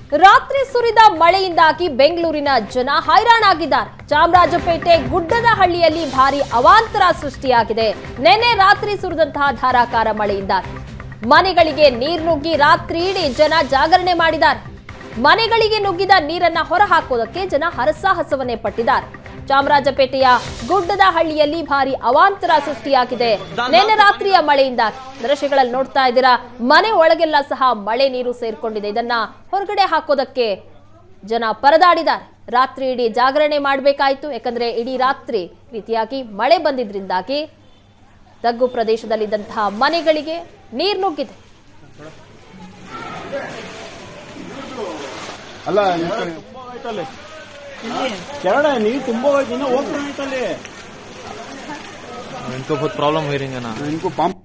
ರಾತ್ರಿ ಸುರಿದ ಮಳೆಯಿಂದಾಗಿ ಬೆಂಗಳೂರಿನ ಜನ ಹೈರಾಣಾಗಿದ್ದಾರೆ ಚಾಮರಾಜಪೇಟೆ ಗುಡ್ಡದ ಹಳ್ಳಿಯಲ್ಲಿ ಭಾರಿ ಅವಾಂತರ ಸೃಷ್ಟಿಯಾಗಿದೆ ನಿನ್ನೆ ರಾತ್ರಿ ಸುರಿದಂತಹ ಧಾರಾಕಾರ ಮಳೆಯಿಂದಾಗಿ ಮನೆಗಳಿಗೆ ನೀರು ನುಗ್ಗಿ ರಾತ್ರಿ ಇಡೀ ಜನ ಜಾಗರಣೆ ಮಾಡಿದ್ದಾರೆ ಮನೆಗಳಿಗೆ ನುಗ್ಗಿದ ನೀರನ್ನ ಹೊರಹಾಕೋದಕ್ಕೆ ಜನ ಹರಸಾಹಸವನ್ನೇ ಪಟ್ಟಿದ್ದಾರೆ ಚಾಮರಾಜಪೇಟೆಯ ಗುಡ್ಡದ ಹಳ್ಳಿಯಲ್ಲಿ ಭಾರಿ ಅವಾಂತರ ಸೃಷ್ಟಿಯಾಗಿದೆ ನಿನ್ನೆ ರಾತ್ರಿಯ ಮಳೆಯಿಂದಾಗಿ ದೃಶ್ಯಗಳಲ್ಲಿ ನೋಡ್ತಾ ಇದ್ದೀರಾ ಮನೆ ಒಳಗೆಲ್ಲ ಸಹ ಮಳೆ ನೀರು ಸೇರ್ಕೊಂಡಿದೆ ಇದನ್ನ ಹೊರಗಡೆ ಹಾಕೋದಕ್ಕೆ ಜನ ಪರದಾಡಿದ್ದಾರೆ ರಾತ್ರಿ ಇಡೀ ಜಾಗರಣೆ ಮಾಡಬೇಕಾಯಿತು ಯಾಕಂದ್ರೆ ಇಡೀ ರಾತ್ರಿ ರೀತಿಯಾಗಿ ಮಳೆ ಬಂದಿದ್ರಿಂದಾಗಿ ತಗ್ಗು ಪ್ರದೇಶದಲ್ಲಿದ್ದಂತಹ ಮನೆಗಳಿಗೆ ನೀರು ನುಗ್ಗಿದೆ ಅಲ್ಲ ಈ ಕಡೆ ತುಂಬಾ ಹೋಯ್ತಲ್ಲಿ ಕೆರಡ ನೀರು ತುಂಬಾ ಹೋಯ್ತು ಇನ್ನ ಹೋಗ್ತಾ ಹೋಯ್ತಲ್ಲಿ इनको बहुत प्रॉब्लम हुई रही है ना ಇನ್ಕೋ ಪಂಪ್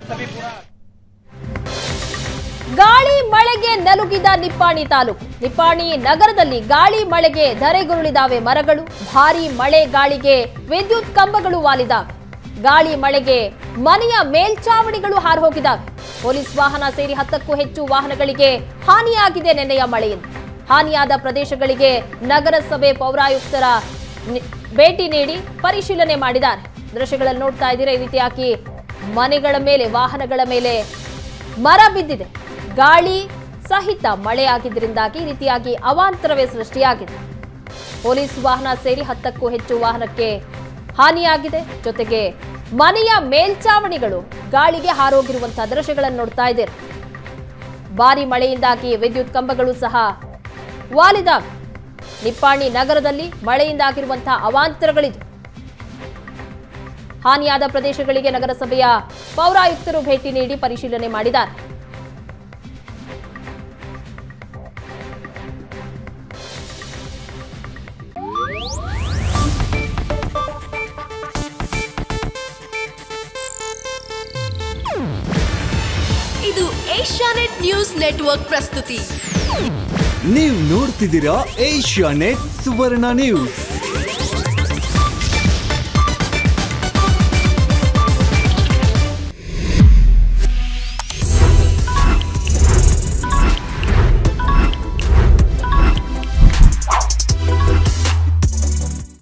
ಗಾಳಿ ಮಳೆಗೆ ನಲುಗಿದ ನಿಪ್ಪಾಣಿ ತಾಲೂಕು ನಿಪ್ಪಾಣಿ ನಗರದಲ್ಲಿ ಗಾಳಿ ಮಳೆಗೆ ಧರೆಗುರುಳಿದಾವೆ ಮರಗಳು ಭಾರಿ ಮಳೆ ಗಾಳಿಗೆ ವಿದ್ಯುತ್ ಕಂಬಗಳು ವಾಲಿದಾವೆ ಗಾಳಿ ಮಳೆಗೆ ಮನೆಯ ಮೇಲ್ಚಾವಣಿಗಳು ಹಾರಿಹೋಗಿದ್ದಾವೆ ಪೊಲೀಸ್ ವಾಹನ ಸೇರಿ ಹತ್ತಕ್ಕೂ ಹೆಚ್ಚು ವಾಹನಗಳಿಗೆ ಹಾನಿಯಾಗಿದೆ ನಿನ್ನೆಯ ಮಳೆಯಿಂದ ಹಾನಿಯಾದ ಪ್ರದೇಶಗಳಿಗೆ ನಗರಸಭೆ ಪೌರಾಯುಕ್ತರ ನಿ- ಭೇಟಿ ನೀಡಿ ಪರಿಶೀಲನೆ ಮಾಡಿದ್ದಾರೆ ದೃಶ್ಯಗಳಲ್ಲಿ ನೋಡ್ತಾ ಇದ್ದೀರಾ ಈ ರೀತಿಯಾಗಿ ಮನೆಗಳ ಮೇಲೆ ವಾಹನಗಳ ಮೇಲೆ ಮರ ಬಿದ್ದಿದೆ ಗಾಳಿ ಸಹಿತ ಮಳೆಯಾಗಿದ್ದರಿಂದಾಗಿ ಈ ರೀತಿಯಾಗಿ ಅವಾಂತರವೇ ಸೃಷ್ಟಿಯಾಗಿದೆ ಪೊಲೀಸ್ ವಾಹನ ಸೇರಿ ಹತ್ತಕ್ಕೂ ಹೆಚ್ಚು ವಾಹನಕ್ಕೆ ಹಾನಿಯಾಗಿದೆ ಜೊತೆಗೆ ಮನೆಯ ಮೇಲ್ಚಾವಣಿಗಳು ಗಾಳಿಗೆ ಹಾರೋಗಿರುವಂತಹ ದೃಶ್ಯಗಳನ್ನು ನೋಡ್ತಾ ಇದ್ದೀರಿ ಭಾರಿ ಮಳೆಯಿಂದಾಗಿ ವಿದ್ಯುತ್ ಕಂಬಗಳು ಸಹ ವಾಲಿದಾವೆ ನಿಪ್ಪಾಣಿ ನಗರದಲ್ಲಿ ಮಳೆಯಿಂದಾಗಿರುವಂತಹ ಅವಾಂತರಗಳಿದು ಹಾನಿಯಾದ ಪ್ರದೇಶಗಳಿಗೆ ನಗರಸಭೆಯ ಪೌರಾಯುಕ್ತರು ಭೇಟಿ ನೀಡಿ ಪರಿಶೀಲನೆ ಮಾಡಿದ್ದಾರೆ ಇದು ಏಷ್ಯಾನೆಟ್ ನ್ಯೂಸ್ ನೆಟ್ವರ್ಕ್ ಪ್ರಸ್ತುತಿ ನೀವು ನೋಡ್ತಿದ್ದೀರಾ ಏಷ್ಯಾ ನೆಟ್ ಸುವರ್ಣ ನ್ಯೂಸ್